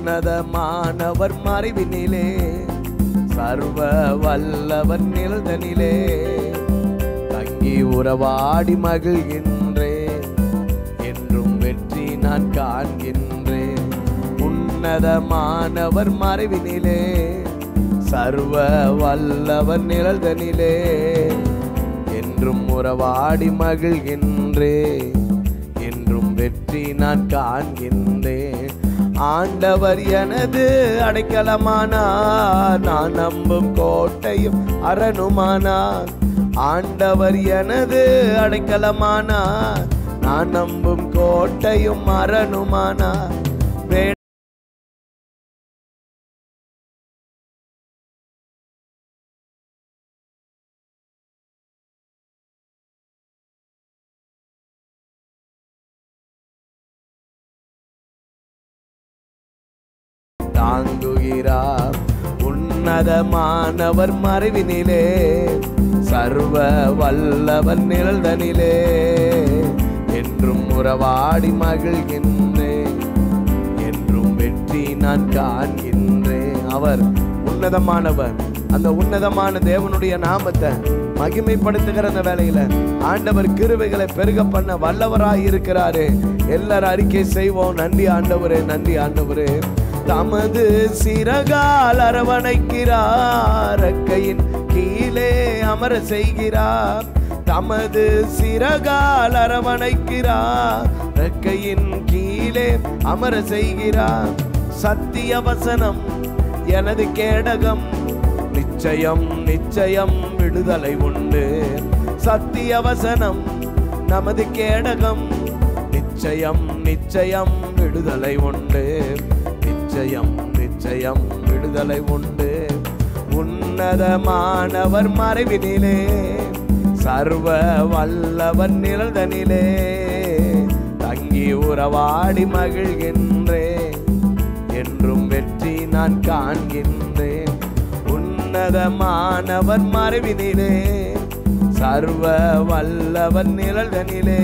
உன்னதமானவர் மறைவினிலே சர்வ வல்லவர் நிழதனிலே தங்கி உறவாடி மகிழ்கின்றேன் என்றும் வெற்றி நான் காண்கின்றேன் உன்னதமானவர் மறைவினிலே சர்வ வல்லவர் நிழல்தனிலே என்றும் உறவாடி மகிழ்கின்றேன் என்றும் வெற்றி நான் காண்கின்றேன் ஆண்டவர் எனது அடைக்கலமானார் நான் நம்பும் கோட்டையும் அரணுமானார் ஆண்டவர் எனது அடைக்கலமானார் நான் நம்பும் கோட்டையும் அரணுமானார் வே தாங்குகிறார் உன்னதமானவர் மறைவினிலே சர்வ வல்லவர் நிழல்தனிலே என்றும் உறவாடி மகிழ்கின்றேன் என்றும் வெற்றி நான் காண்கின்றேன் அவர் உன்னதமானவர் அந்த உன்னதமான தேவனுடைய நாமத்தை மகிமைப்படுத்துகிற அந்த வேலையில ஆண்டவர் கிருபைகளை பெருக பண்ண வல்லவராய் இருக்கிறாரு எல்லாரும் அறிக்கை செய்வோம் நன்றி ஆண்டவரே நன்றி ஆண்டவரே தமது சிறகால் அரவணைக்கிறார் ரெக்கையின் கீழே அமர செய்கிறார் தமது சிறகால் அரவணைக்கிறார் ரெக்கையின் கீழே அமர செய்கிறார் சத்திய வசனம் எனது கேடகம் நிச்சயம் நிச்சயம் விடுதலை உண்டு சத்திய வசனம் நமது கேடகம் நிச்சயம் நிச்சயம் விடுதலை உண்டு நிச்சயம் நிச்சயம் விடுதலை உண்டு உன்னதமானவர் மறைவினிலே சர்வ வல்லவர் நிழல்தனிலே தங்கி உறவாடி மகிழ்கின்றேன் என்றும் வெற்றி நான் காண்கின்றேன் உன்னதமானவர் மறைவினிலே சர்வ வல்லவர் நிழல்தனிலே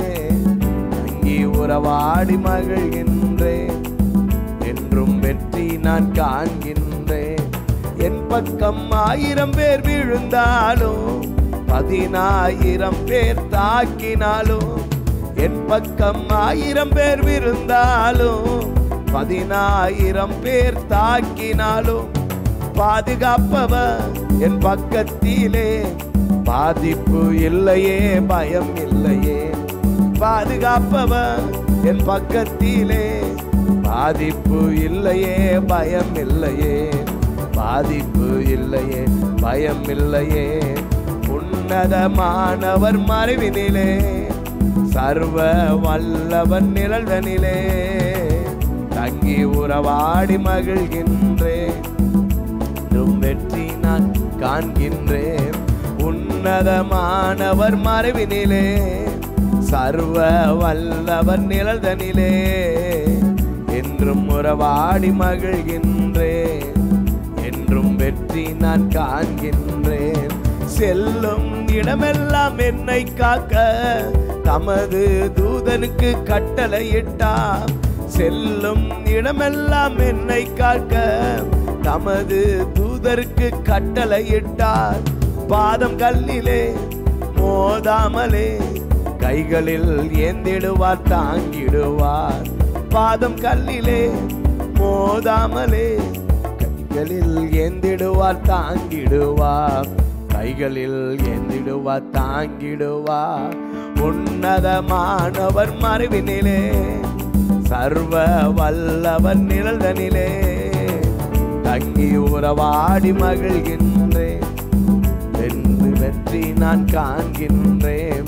தங்கி உறவாடி மகிழ்கின்றேன் என்றும் வெற்றி நான் காண்கின்றேன் என் பக்கம் ஆயிரம் பேர் விழுந்தாலும் பதினாயிரம் பேர் தாக்கினாலும் என் பக்கம் ஆயிரம் பேர் விழுந்தாலும் பதினாயிரம் பேர் தாக்கினாலும் பாதுகாப்பவர் என் பக்கத்திலே பாதிப்பு இல்லையே பயம் இல்லையே பாதுகாப்பவர் என் பக்கத்திலே பாதிப்பு இல்லையே பயம் இல்லையே பாதிப்பு இல்லையே பயம் இல்லையே உன்னதமானவர் மறைவினிலே சர்வ வல்லவன் நிழல்தனிலே தங்கி உறவாடி மகிழ்கின்றேன் என்றும் வெற்றி நான் காண்கின்றேன் உன்னதமானவர் மறைவினிலே சர்வ வல்லவர் நிழல்தனிலே என்றும் உறவாடி மகிழ்கின்றேன் என்றும் வெற்றி நான் காண்கின்றேன் செல்லும் இடமெல்லாம் என்னை காக்க தமது தூதனுக்கு கட்டளையிட்டார் செல்லும் இடமெல்லாம் என்னை காக்க தமது தூதருக்கு கட்டளையிட்டார் பாதம் கல்லிலே மோதாமலே கைகளில் ஏந்திடுவார் தாங்கிடுவார் பாதம் கல்லிலே மோதாமலே கைகளில் ஏந்திடுவார் தாங்கிடுவார் கைகளில் ஏந்திடுவார் தாங்கிடுவார் உன்னதமானவர் மறைவினிலே சர்வ வல்லவர் நிழல்தனிலே தங்கி உறவாடி மகிழ்கின்றேன் வென்று வெற்றி நான் காண்கின்றேன்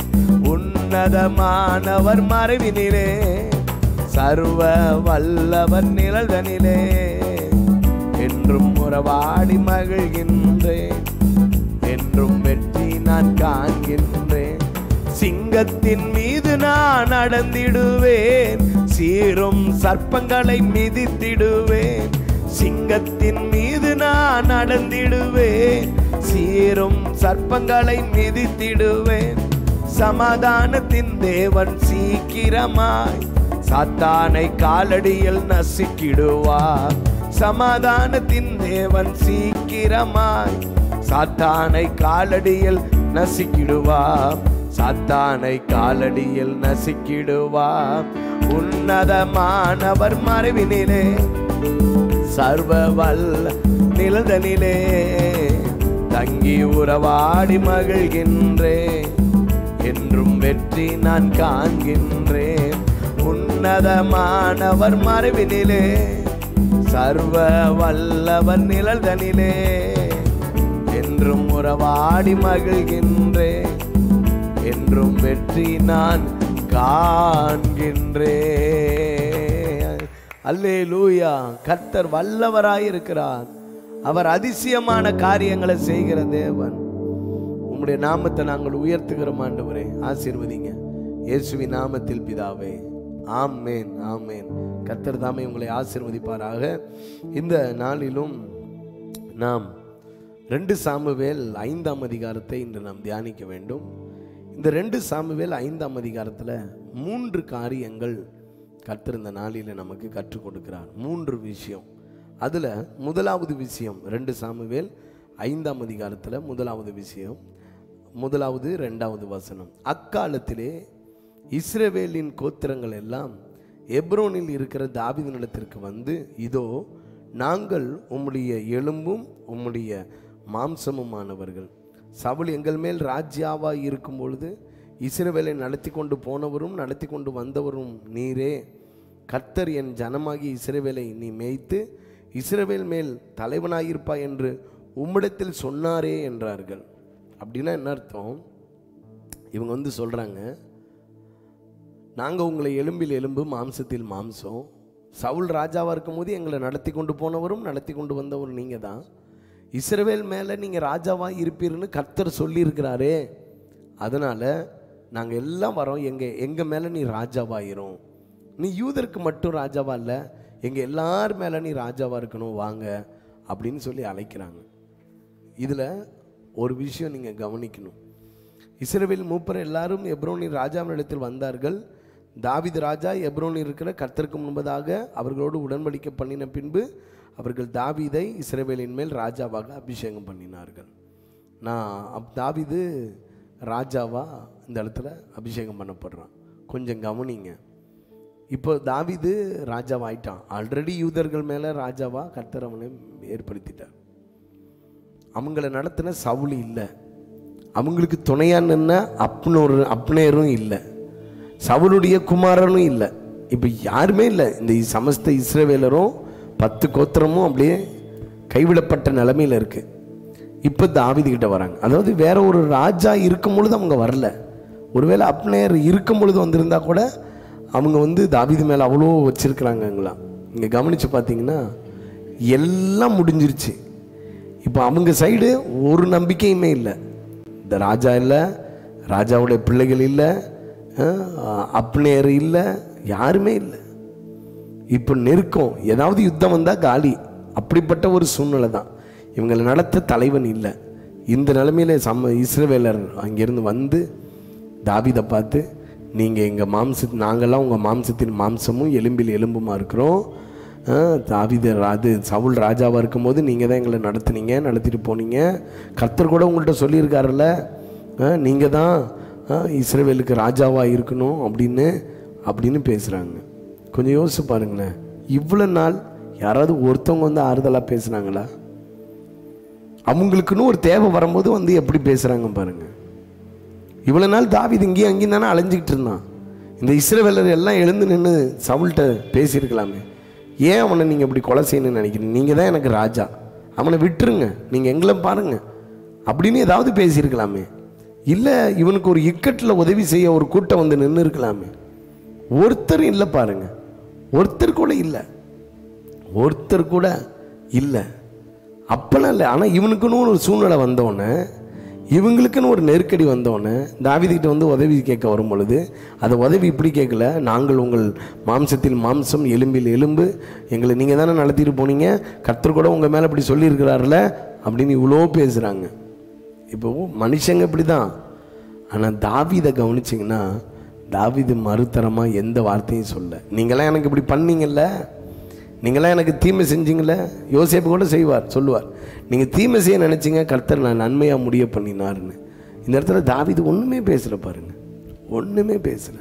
உன்னதமானவர் மறைவினிலே சர்வ வல்லவர் நிழல்தனிலே என்றும் உறவாடி மகிழ்கின்றேன் என்றும் வெற்றி நான் காண்கின்றேன் சிங்கத்தின் மீது நான் நடந்திடுவேன் சீரும் சர்ப்பங்களை மிதித்திடுவேன் சிங்கத்தின் மீது நான் நடந்திடுவேன் சீரும் சர்ப்பங்களை மிதித்திடுவேன் சமாதானத்தின் தேவன் சீக்கிரமாய் சாத்தானை காலடியில் நசுக்கிடுவார் சமாதானத்தின் தேவன் சீக்கிரமாய் சாத்தானை காலடியில் நசுக்கிடுவார் சாத்தானை காலடியில் நசுக்கிடுவார் உன்னதமானவர் மறைவினிலே சர்வ வல்ல நிலதனிலே தங்கி உறவாடி மகிழ்கின்றேன் என்றும் வெற்றி நான் காண்கின்றேன் உன்னதமானவர் மறைவினிலே சர்வ வல்லவர் நிழல்தனிலே என்றும் உறவாடி மகிழ்கின்றேன் என்றும் வெற்றி நான் காண்கின்றேன் அல்லே லூயா கர்த்தர் வல்லவராயிருக்கிறார் அவர் அதிசயமான காரியங்களை செய்கிற தேவன் உம்முடைய நாமத்தை நாங்கள் உயர்த்துகிறோம் ஆண்டவரே ஆசீர்வதிங்க இயேசுவின் நாமத்தில் பிதாவே ஆமேன் ஆமேன் கர்த்தர் தாமே உங்களை ஆசீர்வதிப்பாராக இந்த நாளிலும் நாம் ரெண்டு சாமுவேல் ஐந்தாம் அதிகாரத்தை இன்று நாம் தியானிக்க வேண்டும் இந்த ரெண்டு சாமுவேல் ஐந்தாம் அதிகாரத்தில் மூன்று காரியங்கள் கர்த்தர் இந்த நாளில் நமக்கு கற்றுக் கொடுக்கிறார் மூன்று விஷயம் அதில் முதலாவது விஷயம் ரெண்டு சாமுவேல் ஐந்தாம் அதிகாரத்தில் முதலாவது விஷயம் முதலாவது ரெண்டாவது வசனம் அக்காலத்திலே இஸ்ரவேலின் கோத்திரங்கள் எல்லாம் எப்ரோனில் இருக்கிற தாவீது நிலத்திற்கு வந்து இதோ நாங்கள் உம்முடைய எலும்பும் உம்முடைய மாம்சமுமானவர்கள் சவுல் எங்கள் மேல் ராஜ்யாவாய் இருக்கும் பொழுது இஸ்ரவேலை நடத்தி கொண்டு போனவரும் நடத்தி கொண்டு வந்தவரும் நீரே கர்த்தர் என் ஜனமாகி இஸ்ரவேலை நீ மேய்த்து இஸ்ரவேல் மேல் தலைவனாயிருப்பா என்று உம்மிடத்தில் சொன்னாரே என்றார்கள் அப்படின்னா என்ன அர்த்தம் இவங்க வந்து சொல்கிறாங்க நாங்கள் உங்களை எலும்பில் எலும்பு மாம்சத்தில் மாம்சம் சவுல் ராஜாவாக இருக்கும்போது எங்களை நடத்தி கொண்டு போனவரும் நடத்தி கொண்டு வந்தவரும் நீங்கள் தான் இஸ்ரவேல் மேலே நீங்கள் ராஜாவாக இருப்பீர்னு கர்த்தர் சொல்லியிருக்கிறாரே அதனால் நாங்கள் எல்லாம் வரோம் எங்கள் எங்கள் மேலே நீ ராஜாவாயிரும் நீ யூதருக்கு மட்டும் ராஜாவா இல்லை எங்கள் எல்லார் மேலே நீ ராஜாவாக இருக்கணும் வாங்க அப்படின்னு சொல்லி அழைக்கிறாங்க இதில் ஒரு விஷயம் நீங்கள் கவனிக்கணும் இஸ்ரவேல் மூப்பர் எல்லாரும் எப்ரோனின் ராஜாவினிடத்தில் வந்தார்கள் தாவீது ராஜா எப்ரோனில் இருக்கிற கர்த்தருக்கு முன்பதாக அவர்களோடு உடன்படிக்கை பண்ணின பின்பு அவர்கள் தாவீதை இஸ்ரவேலின் மேல் ராஜாவாக அபிஷேகம் பண்ணினார்கள் நான் அப் தாவீது ராஜாவா இந்த இடத்துல அபிஷேகம் பண்ணப்படுறான் கொஞ்சம் கவனிங்க இப்போ தாவீது ராஜாவாயிட்டான் ஆல்ரெடி யூதர்கள் மேலே ராஜாவா கர்த்தர் அவனை ஏற்படுத்திட்டார் அவங்கள நடத்தின சவுளி இல்லை அவங்களுக்கு துணையா நின்ன அப்னோரு அப்னேரும் இல்லை சவுளுடைய குமாரனும் இல்லை இப்போ யாருமே இல்லை இந்த சமஸ்த இஸ்ரவேலரும் பத்து கோத்திரமும் அப்படியே கைவிடப்பட்ட நிலைமையில் இருக்கு இப்போ தாவீது கிட்ட வராங்க அதாவது வேற ஒரு ராஜா இருக்கும் பொழுது அவங்க வரல ஒருவேளை அப்னேர் இருக்கும் பொழுது வந்திருந்தா கூட அவங்க வந்து தாவீது மேலே அவ்வளோ வச்சிருக்கிறாங்கங்களா இங்கே கவனித்து பார்த்தீங்கன்னா எல்லாம் முடிஞ்சிருச்சு இப்போ அவங்க சைடு ஒரு நம்பிக்கையுமே இல்லை இந்த ராஜா இல்லை ராஜாவுடைய பிள்ளைகள் இல்லை அப்னேர் இல்லை யாருமே இல்லை இப்போ நெருக்கம் ஏதாவது யுத்தம் வந்தால் காலி அப்படிப்பட்ட ஒரு சூழ்நிலை தான் இவங்களை நடத்த தலைவன் இல்லை இந்த நிலைமையில சம இஸ்ரவேலர் அங்கேருந்து வந்து தாவீதை பார்த்து நீங்கள் எங்கள் மாம்ச நாங்கள்லாம் உங்கள் மாம்சத்தின் மாம்சமும் எலும்பில் எலும்புமா இருக்கிறோம் ஆ, தாவீது அது சவுல் ராஜாவாக இருக்கும்போது நீங்கள் தான் எங்களை நடத்துனீங்க நடத்திட்டு போனீங்க கர்த்தர் கூட உங்கள்கிட்ட சொல்லியிருக்காருல்ல நீங்கள் தான் ஆ, இஸ்ரவேலுக்கு ராஜாவாக இருக்கணும் அப்படின்னு அப்படின்னு பேசுகிறாங்க கொஞ்சம் யோசிச்சு பாருங்களேன் இவ்வளோ நாள் யாராவது ஒருத்தவங்க வந்து ஆறுதலாக பேசுனாங்களா அவங்களுக்குன்னு ஒரு தேவை வரும்போது வந்து எப்படி பேசுகிறாங்க பாருங்க இவ்வளோ நாள் தாவீது இங்கேயும் அங்கேயும் தானே அலைஞ்சிக்கிட்டு இருந்தான் இந்த இஸ்ரவேலர் எல்லாம் எழுந்து நின்று சவுல்கிட்ட பேசியிருக்கலாமே ஏன் அவனை நீங்கள் இப்படி கொலை செய்யணும்னு நினைக்கிறீங்க நீங்கள் தான் எனக்கு ராஜா அவனை விட்டுருங்க நீங்கள் எங்களை பாருங்க அப்படின்னு ஏதாவது பேசியிருக்கலாமே இல்லை இவனுக்கு ஒரு இக்கட்டில் உதவி செய்ய ஒரு கூட்டம் வந்து நின்று இருக்கலாமே ஒருத்தர் இல்லை பாருங்க ஒருத்தர் கூட இல்லை ஒருத்தர் கூட இல்லை அப்பெல்லாம் இல்லை ஆனால் இவனுக்குன்னு ஒரு சூழ்நிலை வந்தோடனே இவங்களுக்குன்னு ஒரு நெருக்கடி வந்தோடனே தாவீதுகிட்ட வந்து உதவி கேட்க வரும் பொழுது அந்த உதவி இப்படி கேட்கல நாங்கள் உங்கள் மாம்சத்தில் மாம்சம் எலும்பில் எலும்பு எங்களை நீங்கள் தானே நடத்திட்டு போனீங்க கர்த்தர் கூட உங்கள் மேலே இப்படி சொல்லியிருக்கிறாருல அப்படின்னு இவ்வளோ பேசுகிறாங்க இப்போ மனுஷங்க இப்படி தான் ஆனால் தாவீதை கவனிச்சிங்கன்னா தாவீது மறுத்தரமாக எந்த வார்த்தையும் சொல்ல நீங்களாம் எனக்கு இப்படி பண்ணீங்கல்ல நீங்களாம் எனக்கு தீமை செஞ்சீங்களே யோசேப்பு கூட செய்வார் சொல்லுவார் நீங்கள் தீமை செய்ய நினச்சிங்க கர்த்தர் நான் நன்மையாக முடிய பண்ணினாருன்னு இந்த இடத்துல தாவீது ஒன்றுமே பேசல பாருங்க ஒன்றுமே பேசல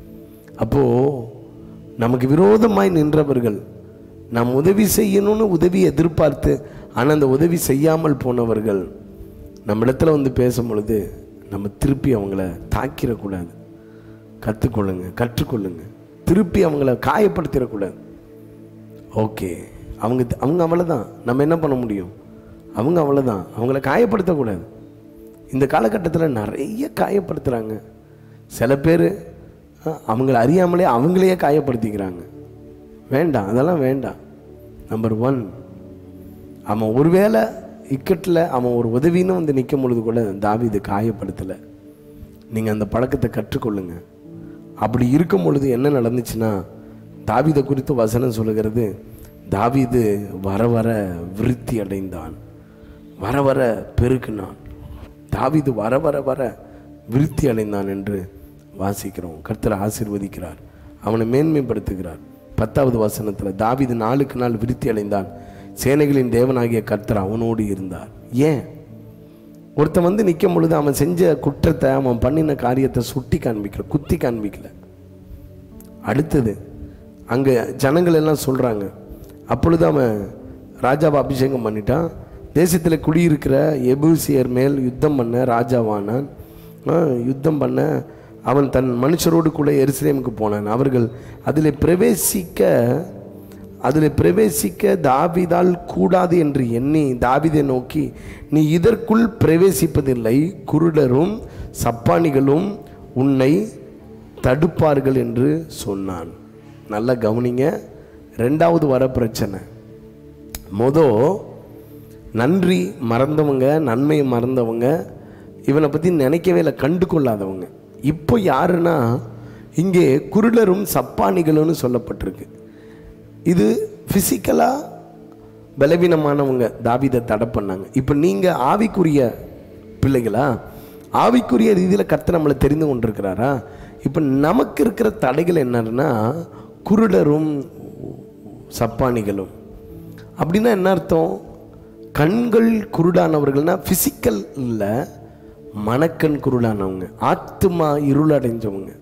அப்போது நமக்கு விரோதமாய் நின்றவர்கள் நாம் உதவி செய்யணும்னு உதவி எதிர்பார்த்து ஆனால் அந்த உதவி செய்யாமல் போனவர்கள் நம்மிடத்துல வந்து பேசும் பொழுது நம்ம திருப்பி அவங்கள தாக்கிடக்கூடாது கற்றுக்கொள்ளுங்க கற்றுக்கொள்ளுங்க திருப்பி அவங்கள காயப்படுத்திடக்கூடாது ஓகே அவங்க அவங்க அவ்வளோதான் நம்ம என்ன பண்ண முடியும் அவங்க அவ்வளோதான் அவங்கள காயப்படுத்தக்கூடாது இந்த காலகட்டத்தில் நிறைய காயப்படுத்துகிறாங்க சில பேர் அவங்கள அறியாமலே அவங்களையே காயப்படுத்திக்கிறாங்க வேண்டாம் அதெல்லாம் வேண்டாம் நம்பர் ஒன் அவன் ஒருவேளை இக்கட்டில் அவன் ஒரு உதவின்னு வந்து நிற்கும் பொழுது கூட தாவீது காயப்படுத்தலை நீங்கள் அந்த பழக்கத்தை கற்றுக்கொள்ளுங்க அப்படி இருக்கும் பொழுது என்ன நடந்துச்சுன்னா தாவீதை குறித்து வசனம் சொல்லுகிறது தாவீது வர வர விருத்தி அடைந்தான் வர வர பெருக்கினான் தாவீது வர வர வர விருத்தி அடைந்தான் என்று வாசிக்கிறோம் கர்த்தர் ஆசீர்வதிக்கிறார் அவனை மேன்மைப்படுத்துகிறார் பத்தாவது வசனத்தில் தாவீது நாளுக்கு நாள் விருத்தி அடைந்தான் சேனைகளின் தேவனாகிய கர்த்தர் அவனோடு இருந்தார் ஏன் ஒருத்தன் வந்து நிற்கும் பொழுது அவன் செஞ்ச குற்றத்தை அவன் பண்ணின காரியத்தை சுட்டி காண்பிக்கல குத்தி காண்பிக்கல அடுத்தது அங்கே ஜனங்கள் எல்லாம் சொல்கிறாங்க அப்பொழுது அவன் ராஜாவை அபிஷேகம் பண்ணிட்டான் தேசத்தில் குடியிருக்கிற எபூசியர் மேல் யுத்தம் பண்ண ராஜாவானான் ஆ, யுத்தம் பண்ண அவன் தன் மனுஷரோடு கூட எருசலேமுக்கு போனான் அவர்கள் அதில் பிரவேசிக்க அதில் பிரவேசிக்க தாவீதால் கூடாது என்று எண்ணி தாவீதை நோக்கி நீ இதற்குள் பிரவேசிப்பதில்லை குருடரும் சப்பானிகளும் உன்னை தடுப்பார்கள் என்று சொன்னான் நல்லா கவனிங்க ரெண்டாவது வர பிரச்சனை மொதோ நன்றி மறந்தவங்க நன்மையை மறந்தவங்க இவனை பற்றி நினைக்கவே இல்லை கண்டு கொள்ளாதவங்க இப்போ யாருன்னா இங்கே குருடரும் சப்பானிகளும்னு சொல்லப்பட்டிருக்கு இது ஃபிசிக்கலாக பலவீனமானவங்க தாவீதை தடை பண்ணாங்க இப்போ நீங்கள் ஆவிக்குரிய பிள்ளைகளா ஆவிக்குரிய ரீதியில் கர்த்தர் நம்மளை தெரிந்து கொண்டிருக்கிறாரா இப்போ நமக்கு இருக்கிற தடைகள் என்னன்னா குருடரும் சப்பானிகளும் அப்படின்னா என்ன அர்த்தம் கண்கள் குருடானவர்கள்னா ஃபிசிக்கல் இல்லை மனக்கண் குருடானவங்க ஆத்துமா இருளடைஞ்சவங்க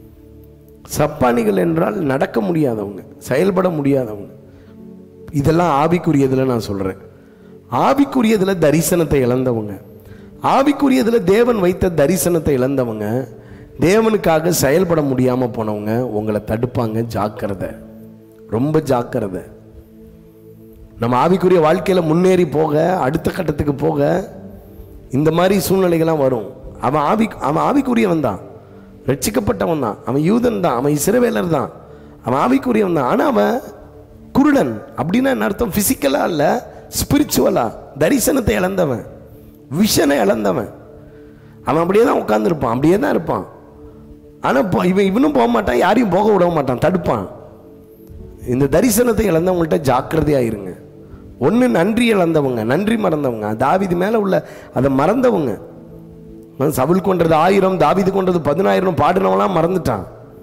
சப்பானிகள் என்றால் நடக்க முடியாதவங்க செயல்பட முடியாதவங்க இதெல்லாம் ஆவிக்குரியதில் நான் சொல்கிறேன் ஆவிக்குரியதில் தரிசனத்தை இழந்தவங்க ஆவிக்குரியதில் தேவன் வைத்த தரிசனத்தை இழந்தவங்க தேவனுக்காக செயல்பட முடியாமல் போனவங்க உங்களை தடுப்பாங்க ஜாக்கிரதை ரொம்ப ஜாக்கிரதை நம்ம ஆவிக்குரிய வாழ்க்கையில் முன்னேறி போக அடுத்த கட்டத்துக்கு போக இந்த மாதிரி சூழ்நிலைகள்லாம் வரும் அவன் ஆவி அவன் ஆவிக்குரியவன் தான் ரட்சிக்கப்பட்டவன் தான் அவன் யூதன் தான் அவன் இஸ்ரவேலர் தான் அவன் ஆவிக்குரியவன் தான் ஆனால் அவன் குருடன் அப்படின்னா என்ன அர்த்தம் ஃபிசிக்கலாக இல்லை ஸ்பிரிச்சுவலாக தரிசனத்தை இழந்தவன் விஷனை இழந்தவன் அவன் அப்படியே தான் உட்காந்துருப்பான் அப்படியே தான் இருப்பான் ஆனால் இவன் இவனும் போக மாட்டான் யாரையும் போக விட மாட்டான் தடுப்பான் இந்த தரிசனத்தை இழந்தவங்கள்ட்ட ஜாக்கிரதையாக இருங்க ஒன்று நன்றி இழந்தவங்க நன்றி மறந்தவங்க தாவிது மேலே உள்ள அதை மறந்தவங்க அவன் சவுல் கொன்றது ஆயிரம் தாவிது கொன்றது பதினாயிரம் பாடினவங்களாம் மறந்துட்டான்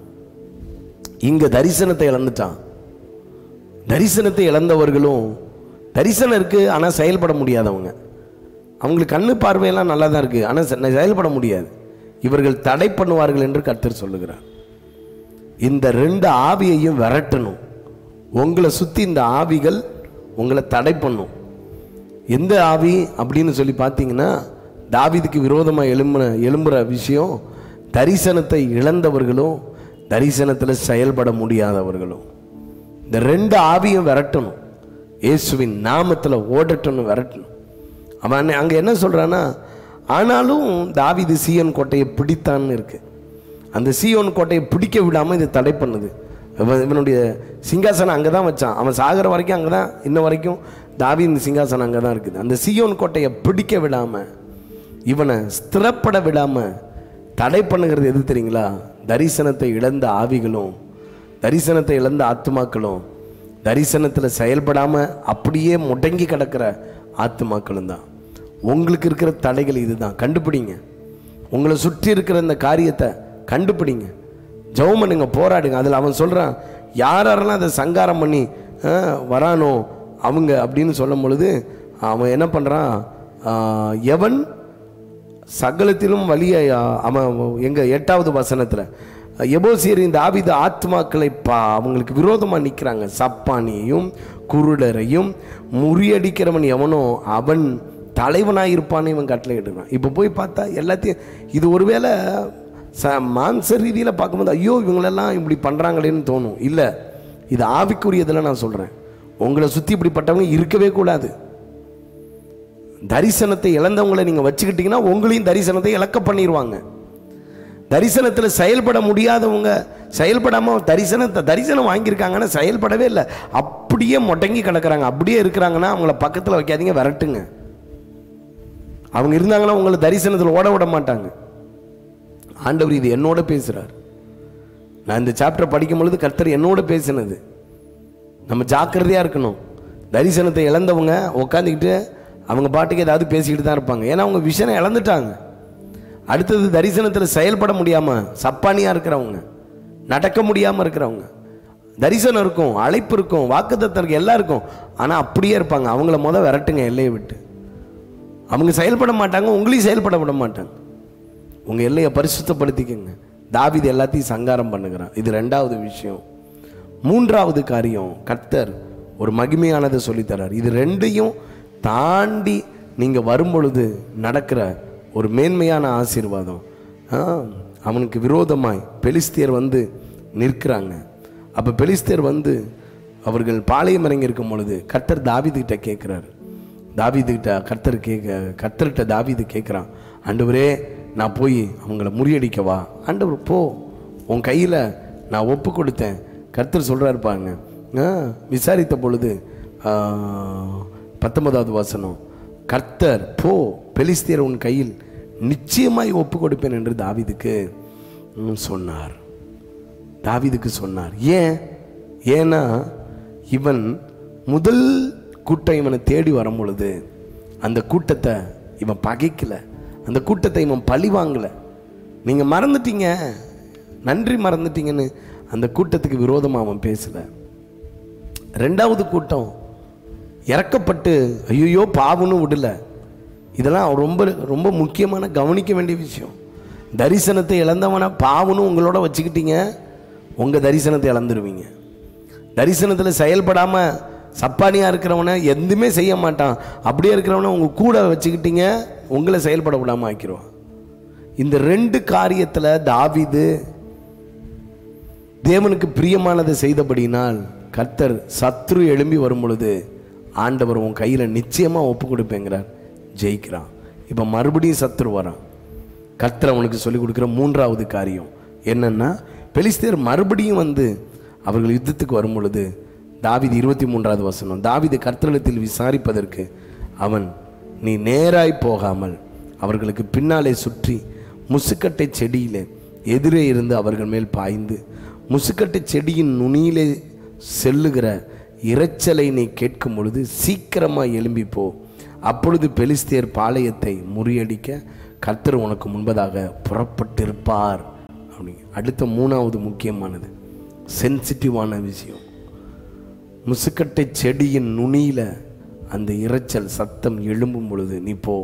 இங்க தரிசனத்தை இழந்துட்டான் தரிசனத்தை இழந்தவர்களும் தரிசனம் இருக்கு ஆனால் செயல்பட முடியாதவங்க அவங்களுக்கு கண்ணு பார்வையெல்லாம் நல்லா தான் இருக்கு ஆனால் செயல்பட முடியாது இவர்கள் தடை பண்ணுவார்கள் என்று கர்த்தர் சொல்லுகிறார் இந்த ரெண்டு ஆவியையும் விரட்டணும் உங்களை சுற்றி இந்த ஆவிகள் உங்களை தடை பண்ணும் எந்த ஆவி அப்படின்னு சொல்லி பார்த்தீங்கன்னா தாவீதுக்கு விரோதமாக எழும்புன எழும்புற விஷயம் தரிசனத்தை இழந்தவர்களும் தரிசனத்தில் செயல்பட முடியாதவர்களும் இந்த ரெண்டு ஆவியும் விரட்டணும் இயேசுவின் நாமத்தில் ஓடட்டணும் விரட்டணும் அவன் அங்கே என்ன சொல்கிறான்னா ஆனாலும் தாவீது சீயோன் கோட்டையை பிடித்தான்னு இருக்கு அந்த சீயோன் கோட்டையை பிடிக்க விடாமல் இது தடை பண்ணுது இவன் இவனுடைய சிங்காசனம் அங்கே தான் வச்சான் அவன் சாகிற வரைக்கும் அங்கே தான் இன்ன வரைக்கும் தாவீதின் சிங்காசனம் அங்கே தான் இருக்குது அந்த சீயோன் கோட்டையை பிடிக்க விடாமல் இவனை ஸ்திரப்பட விடாமல் தடை பண்ணுகிறது எது தெரியுங்களா தரிசனத்தை இழந்த ஆவிகளும் தரிசனத்தை இழந்த ஆத்துமாக்களும் தரிசனத்தில் செயல்படாமல் அப்படியே முடங்கி கிடக்கிற ஆத்துமாக்களும் தான் உங்களுக்கு இருக்கிற தடைகள் இதுதான் கண்டுபிடிங்க உங்களை சுற்றி இருக்கிற இந்த காரியத்தை கண்டுபிடிங்க ஜெபம் பண்ணுங்க போராடுங்க அதில் அவன் சொல்கிறான் யார் யாரெல்லாம் அதை சங்காரம் பண்ணி ஆ, வரானோ அவங்க அப்படின்னு சொல்லும் பொழுது அவன் என்ன பண்ணுறான் எவன் சகலத்திலும் வழியை அவன் எங்க எட்டாவது வசனத்துல எபோசியர் இந்த ஆவித ஆத்மாக்களை பா அவங்களுக்கு விரோதமாக நிற்கிறாங்க சப்பானியையும் குருடரையும் முறியடிக்கிறவன் எவனோ அவன் தலைவனாக இருப்பான்னு இவன் கட்டளை இடுறான் இப்போ போய் பார்த்தா எல்லாத்தையும் இது ஒருவேளை ச மாம்ச ரீதியில் பார்க்கும்போது ஐயோ இவங்களெல்லாம் இப்படி பண்ணுறாங்களேன்னு தோணும் இல்லை இது ஆவிக்குரியதில் நான் சொல்கிறேன் உங்களை சுற்றி இப்படிப்பட்டவங்க இருக்கவே கூடாது தரிசனத்தை இழந்தவங்களை நீங்கள் வச்சுக்கிட்டீங்கன்னா உங்களையும் தரிசனத்தை இழக்க பண்ணிடுவாங்க தரிசனத்தில் செயல்பட முடியாதவங்க செயல்படாமல் தரிசனத்தை தரிசனம் வாங்கியிருக்காங்கன்னா செயல்படவே இல்லை அப்படியே முடங்கி கிடக்குறாங்க அப்படியே இருக்கிறாங்கன்னா அவங்கள பக்கத்தில் வைக்காதீங்க விரட்டுங்க அவங்க இருந்தாங்கன்னா உங்களை தரிசனத்தில் ஓட விட மாட்டாங்க ஆண்டவர் இது என்னோட பேசுகிறார் நான் இந்த சாப்டர் படிக்கும் பொழுது கர்த்தர் என்னோட பேசினது நம்ம ஜாக்கிரதையாக இருக்கணும் தரிசனத்தை இழந்தவங்க உட்காந்துக்கிட்டு அவங்க பாட்டுக்கு ஏதாவது பேசிக்கிட்டு தான் இருப்பாங்க ஏன்னா அவங்க விஷனை இழந்துட்டாங்க அடுத்தது தரிசனத்தில் செயல்பட முடியாமல் சப்பானியாக இருக்கிறவங்க நடக்க முடியாமல் இருக்கிறவங்க தரிசனம் இருக்கும் அழைப்பு இருக்கும் வாக்குத்தத்தம் இருக்கு எல்லாம் இருக்கும் ஆனால் அப்படியே இருப்பாங்க அவங்கள முத விரட்டுங்க எல்லையை விட்டு அவங்க செயல்பட மாட்டாங்க உங்களையும் செயல்பட விட மாட்டாங்க உங்கள் எல்லையை பரிசுத்தப்படுத்திக்கங்க தாவீது எல்லாத்தையும் சங்காரம் பண்ணுகிறான் இது ரெண்டாவது விஷயம் மூன்றாவது காரியம் கர்த்தர் ஒரு மகிமையானதை சொல்லித்தரார் இது ரெண்டையும் தாண்டி நீங்கள் வரும்பொழுது நடக்கிற ஒரு மேன்மையான ஆசீர்வாதம் ஆ, அவனுக்கு விரோதமாய் பெலிஸ்தியர் வந்து நிற்கிறாங்க அப்போ பெலிஸ்தியர் வந்து அவர்கள் பாளையம் இறங்கி இருக்கும் பொழுது கர்த்தர் தாவீதுகிட்ட கேட்குறாரு தாவீதுகிட்ட கர்த்தர் கேட்க கர்த்தர்கிட்ட தாவீது கேட்குறான் ஆண்டவரே நான் போய் அவங்கள முறியடிக்கவா ஆண்டவர் போ உன் கையில் நான் ஒப்பு கொடுத்தேன் கர்த்தர் சொல்கிறாரு பாருங்க ஆ, விசாரித்த பொழுது ஆ, பத்தொன்பதாவது வசனம் கர்த்தர் போ பெலிஸ்தியர் உன் கையில் நிச்சயமாய் ஒப்பு கொடுப்பேன் என்று தாவீதுக்கு ம், சொன்னார் தாவீதுக்கு சொன்னார் ஏன் ஏன்னா இவன் முதல் கூட்டம் இவனை தேடி வரும் பொழுது அந்த கூட்டத்தை இவன் பகைக்கல அந்த கூட்டத்தை இவன் பழி வாங்கல நீங்கள் மறந்துட்டீங்க நன்றி மறந்துட்டீங்கன்னு அந்த கூட்டத்துக்கு விரோதமாக அவன் பேசல ரெண்டாவது கூட்டம் இறக்கப்பட்டு ஐயோ பாவம்னு விடல இதெல்லாம் ரொம்ப ரொம்ப முக்கியமான கவனிக்க வேண்டிய விஷயம் தரிசனத்தை இழந்தவனை பாவனும் உங்களோட வச்சுக்கிட்டீங்க உங்கள் தரிசனத்தை இழந்துருவீங்க தரிசனத்தில் செயல்படாமல் சப்பானியாக இருக்கிறவனை எதுவுமே செய்ய மாட்டான் அப்படியே இருக்கிறவனை உங்கள் கூட வச்சுக்கிட்டீங்க உங்களை செயல்பட விடாமல் ஆக்கிடுவான் இந்த ரெண்டு காரியத்தில் தாவீது தேவனுக்கு பிரியமானதை செய்தபடினால் கர்த்தர் சத்ரு எழும்பி வரும் பொழுது ஆண்டவர் உன் கையில் நிச்சயமாக ஒப்பு கொடுப்பேங்கிறார் ஜெயிக்கிறான் இப்போ மறுபடியும் சத்ரு வரான் கர்த்தர் அவனுக்கு சொல்லிக் கொடுக்குற மூன்றாவது காரியம் என்னன்னா பெலிஸ்தேர் மறுபடியும் வந்து அவர்கள் யுத்தத்துக்கு வரும் பொழுது தாவீது இருபத்தி மூன்றாவது வசனம் தாவீது கர்த்தரிடத்தில் விசாரிப்பதற்கு அவன் நீ நேராய் போகாமல் அவர்களுக்கு பின்னாலே சுற்றி முசுக்கட்டை செடியிலே எதிரே இருந்து அவர்கள் மேல் பாய்ந்து முசுக்கட்டை செடியின் நுனியிலே செல்லுகிற இரைச்சலை நீ கேட்கும் பொழுது சீக்கிரமாக எழும்பி போ அப்பொழுது பெலிஸ்தியர் பாளையத்தை முறியடிக்க கர்த்தர் உனக்கு முன்பதாக புறப்பட்டிருப்பார் அப்படிங்க அடுத்த மூணாவது முக்கியமானது சென்சிட்டிவான விஷயம் முசுக்கட்டை செடியின் நுனியில அந்த இரைச்சல் சத்தம் எழும்பும் பொழுது நீ போ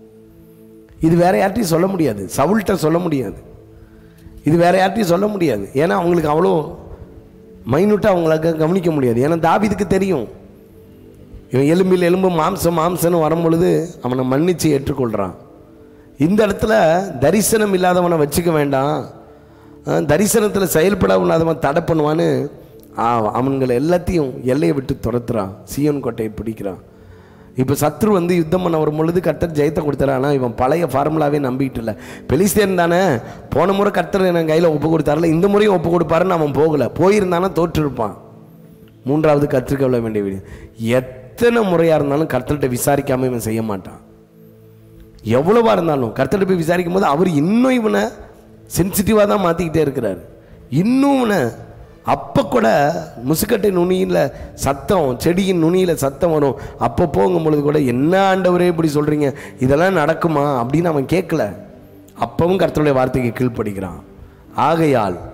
இது வேற யார்ட்டையும் சொல்ல முடியாது சவுல்கிட்ட சொல்ல முடியாது இது வேற யார்ட்டையும் சொல்ல முடியாது ஏன்னா அவங்களுக்கு அவ்வளோ மைனூட்டாக அவங்களுக்கு கவனிக்க முடியாது ஏன்னா தாவீதுக்கு தெரியும் இவன் எலும்பில் எலும்பு மாம்சம் மாம்சம்னு வரும்பொழுது அவனை மன்னிச்சு ஏற்றுக்கொள்கிறான் இந்த இடத்துல தரிசனம் இல்லாதவனை வச்சுக்க வேண்டாம் அஹ் தரிசனத்தில் செயல்பட இல்லாதவன் தடை பண்ணுவான்னு ஆ, அவன்களை எல்லாத்தையும் எல்லையை விட்டு துரத்துறான் சியோன் கோட்டையை பிடிக்கிறான் இப்போ சத்ரு வந்து யுத்தம் பண்ண வரும் பொழுது கர்த்தர் ஜெயத்தை கொடுத்தாரு ஆனால் இவன் பழைய ஃபார்முலாவே நம்பிட்டு இல்லை பெலிஸ்தேன் தானே போன முறை கர்த்தர் என் கையில் ஒப்பு கொடுத்தாருல இந்த முறையும் ஒப்பு கொடுப்பாருன்னு அவன் போகலை போயிருந்தானா தோற்றிருப்பான் மூன்றாவது கற்றுக்கொள்ள வேண்டிய விஷயம் எத்தனை முறையாக இருந்தாலும் கர்த்தர்கிட்ட விசாரிக்காம இவன் செய்ய மாட்டான் எவ்வளவா இருந்தாலும் கர்த்தர்கிட்ட போய் விசாரிக்கும் போது அவர் இன்னும் இவனை சென்சிட்டிவாக தான் மாற்றிக்கிட்டே இருக்கிறார் இன்னும் இவனை அப்போ கூட முசுக்கட்டை நுனியில் சத்தம் செடியின் நுனியில் சத்தம் வரும் அப்போ போகும் பொழுது கூட என்ன ஆண்டவரே இப்படி சொல்கிறீங்க இதெல்லாம் நடக்குமா அப்படின்னு அவன் கேட்கல அப்பவும் கர்த்தருடைய வார்த்தைக்கு கீழ்ப்படுகிறான் ஆகையால்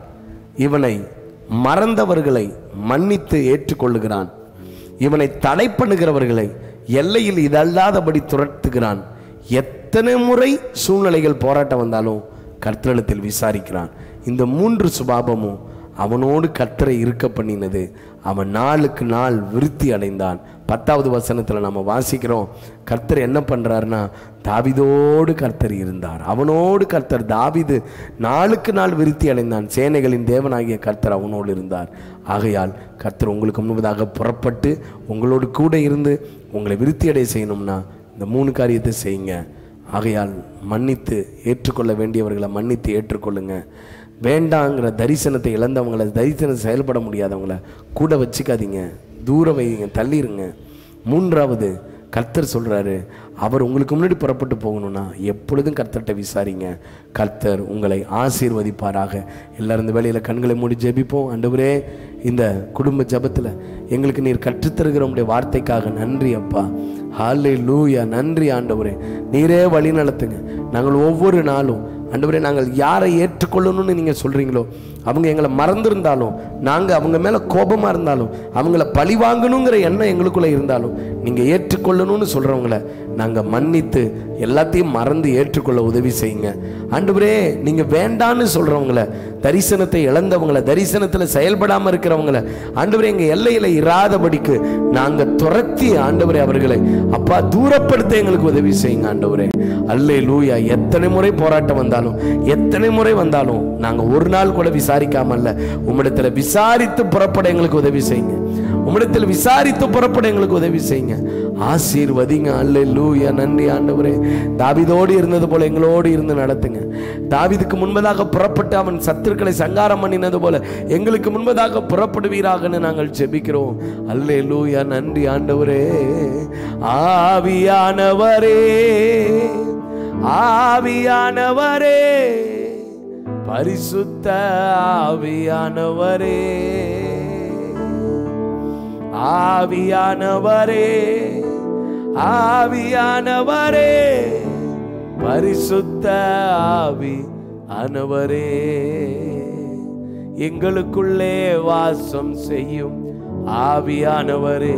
இவனை மறந்தவர்களை மன்னித்து ஏற்றுக்கொள்ளுகிறான் இவனை தடை பண்ணுகிறவர்களை எல்லையில் இதல்லாதபடி துரத்துகிறான் எத்தனை முறை சூழ்நிலைகள் போராட்டம் வந்தாலும் கர்த்தரிடத்தில் விசாரிக்கிறான் இந்த மூன்று சுபாவமும் அவனோடு கர்த்தரை இருக்க பண்ணினது அவன் நாளுக்கு நாள் விருத்தி அடைந்தான் பத்தாவது வசனத்தில் நம்ம வாசிக்கிறோம் கர்த்தர் என்ன பண்ணுறாருன்னா தாவிதோடு கர்த்தர் இருந்தார் அவனோடு கர்த்தர் தாவிது நாளுக்கு நாள் விருத்தி அடைந்தான் சேனைகளின் தேவனாகிய கர்த்தர் அவனோடு இருந்தார் ஆகையால் கர்த்தர் உங்களுக்கு முன்பதாக புறப்பட்டு உங்களோடு கூட இருந்து உங்களை விருத்தி அடைய செய்யணும்னா இந்த மூணு காரியத்தை செய்யுங்க ஆகையால் மன்னித்து ஏற்றுக்கொள்ள வேண்டியவர்களை மன்னித்து ஏற்றுக்கொள்ளுங்க வேண்டாங்கிற தரிசனத்தை இழந்தவங்கள தரிசனம் செயல்பட முடியாதவங்கள கூட வச்சுக்காதீங்க தூர வைங்க தள்ளிருங்க மூன்றாவது கர்த்தர் சொல்றாரு அவர் உங்களுக்கு முன்னாடி புறப்பட்டு போகணும்னா எப்பொழுதும் கர்த்தர்கிட்ட விசாரிங்க கர்த்தர் உங்களை ஆசீர்வதிப்பாராக எல்லாரும் இந்த வேலையில் கண்களை மூடி ஜெபிப்போம் ஆண்டவரே இந்த குடும்ப ஜெபத்தில் எங்களுக்கு நீர் கற்றுத்தருகிற உடைய வார்த்தைக்காக நன்றி அப்பா ஹாலே லூயா நன்றி ஆண்டவரே நீரே வழி நடத்துங்க நாங்கள் ஒவ்வொரு நாளும் ஆண்டவரே நாங்கள் யாரை ஏற்றுக்கொள்ளணும்னு நீங்கள் சொல்கிறீங்களோ அவங்க எங்களை மறந்திருந்தாலும் நாங்கள் அவங்க மேலே கோபமாக இருந்தாலும் அவங்கள பழி வாங்கணுங்கிற எண்ணம் எங்களுக்குள்ளே இருந்தாலும் நீங்கள் ஏற்றுக்கொள்ளணும்னு சொல்கிறவங்கள நாங்கள் மன்னித்து எல்லாத்தையும் மறந்து ஏற்றுக்கொள்ள உதவி செய்யுங்க ஆண்டவரே நீங்கள் வேண்டான்னு சொல்கிறவங்கள தரிசனத்தை இழந்தவங்கள தரிசனத்தில் செயல்படாமல் இருக்கிறவங்கள ஆண்டவரே எங்கள் எல்லையில் இராதபடிக்கு நாங்கள் துரத்தி ஆண்டவரே அவர்களை அப்பா தூரப்படுத்த எங்களுக்கு உதவி செய்யுங்க ஆண்டவரே அல்லே லூயா எத்தனை முறை போராட்டம் வந்தாலும் எத்தனை முறை வந்தாலும் நாங்கள் ஒரு நாள் கூட விசாரிக்காமல்ல உம்மிடத்தில் விசாரித்து புறப்பட எங்களுக்கு உதவி செய்யுங்க உம்மிடத்தில் விசாரித்து புறப்பட எங்களுக்கு உதவி செய்யுங்க ஆசீர்வதிங்க அல்லே லூயா நன்றி ஆண்டவரே தாவிதோடு இருந்தது போல எங்களோடு இருந்து நடத்துங்க தாவிதுக்கு முன்பதாக புறப்பட்டு அவன் சத்துருக்களை சங்காரம் பண்ணினது போல எங்களுக்கு முன்பதாக புறப்படுவீராகன்னு நாங்கள் ஜெபிக்கிறோம் அல்லே லூயா நன்றி ஆண்டவரே ஆவியானவரே ஆவியானவரே பரிசுத்த ஆவியானவரே ஆவியானவரே ஆவியானவரே பரிசுத்த ஆவி ஆனவரே எங்களுக்குள்ளே வாசம் செய்யும் ஆவியானவரே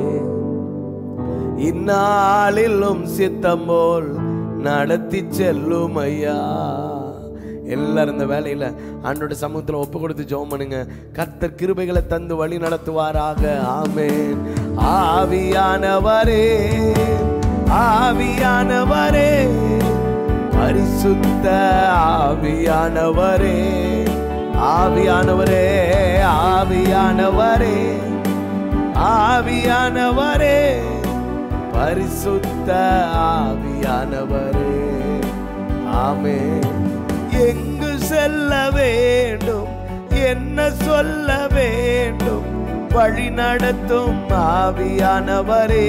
இந்நாளிலும் சித்தம் போல் நடத்தி செல்லும் ஐயா எல்லாரும் இந்த வேலையில ஆண்டோட சமூகத்துல ஒப்பு கொடுத்து ஜெபம் பண்ணுங்க கர்த்தர் கிருபைகளை தந்து வழி நடத்துவாராக ஆமென் ஆவியானவரே ஆவியானவரே பரிசுத்த ஆவியானவரே ஆவியானவரே ஆவியானவரே ஆவியானவரே பரிசுத்த ஆவியானவரே ஆமே எங்கு செல்ல வேண்டும் என்ன சொல்ல வேண்டும் வழி நடத்தும் ஆவியானவரே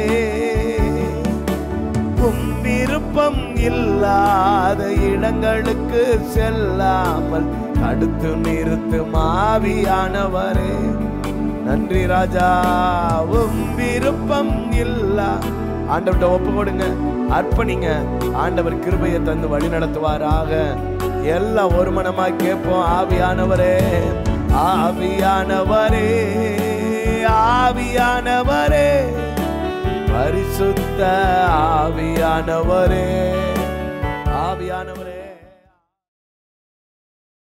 உம் விருப்பம் இல்லாத இடங்களுக்கு செல்லாமல் தடுத்து நிறுத்தும் ஆவியானவரே நன்றி ராஜா உம் விருப்பம் இல்லா ஆண்டவர்கிட்ட ஒப்பு கொடுங்க அர்ப்பணிங்க ஆண்டவர் கிருபையை தந்து வழி நடத்துவாராக எல்லாம் ஒரு மனமா கேட்போம் ஆவியானவரே ஆவியானவரே ஆவியானவரே பரிசுத்த ஆவியானவரே